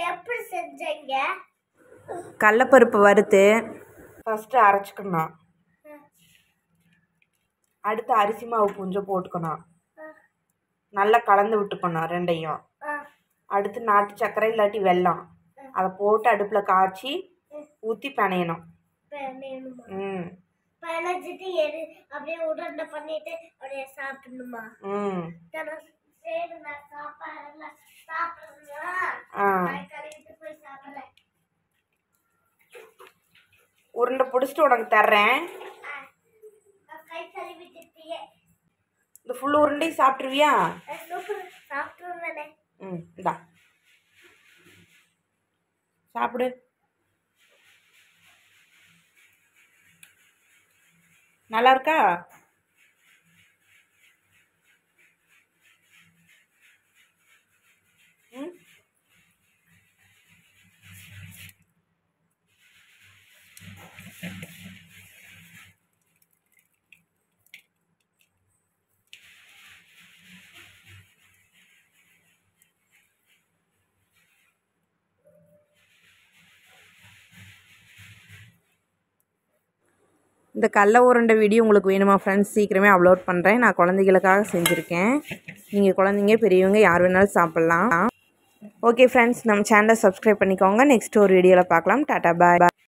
எப்படி செஞ்சீங்க கடலப்பருப்பு வறுத்து ஃபஸ்ட்டு அரைச்சிக்கணும் அடுத்து அரிசி மாவு கொஞ்சம் போட்டுக்கணும் நல்லா கலந்து விட்டுக்கணும் ரெண்டையும் அடுத்து நாட்டு சர்க்கரை இல்லாட்டி வெல்லம் அதை போட்டு அடுப்பில் காய்ச்சி ஊற்றி பிணையணும் வேணுமா ம் பிணைஞ்சிட்டு எரி அப்படியே உருண்டை பண்ணிட்டு அப்படியே சாப்பிடணுமா ம் தன- சரி நான் சாப்பாடு சாப்பிடுறேன்னா ஆ கை கழுவிட்டு போய் சாப்பிடுறேன் உருண்டை பிடிச்சிட்டு உனக்கு தர்றேன் ஆ, நான் கை கழுவிட்டுட்டியே இந்த ஃபுல் உருண்டையும் சாப்பிட்ருவியா சூப்பர் சாப்பிட்டுருவேனே ம் இந்தா சாப்பிடு நல்லா இருக்கா ம் இந்த கடல உருண்டை வீடியோ உங்களுக்கு வேணுமா ஃப்ரெண்ட்ஸ் சீக்கிரமே அப்லோட் பண்ணுறேன் நான் குழந்தைகளுக்காக செஞ்சுருக்கேன் நீங்கள் குழந்தைங்க பெரியவங்க யார் வேணாலும் சாப்பிட்லாம் ஓகே ஃப்ரெண்ட்ஸ் நம்ம சேனலை சப்ஸ்கிரைப் பண்ணிக்கோங்க நெக்ஸ்ட் ஒரு வீடியோவில் பார்க்கலாம் டாட்டா பாய்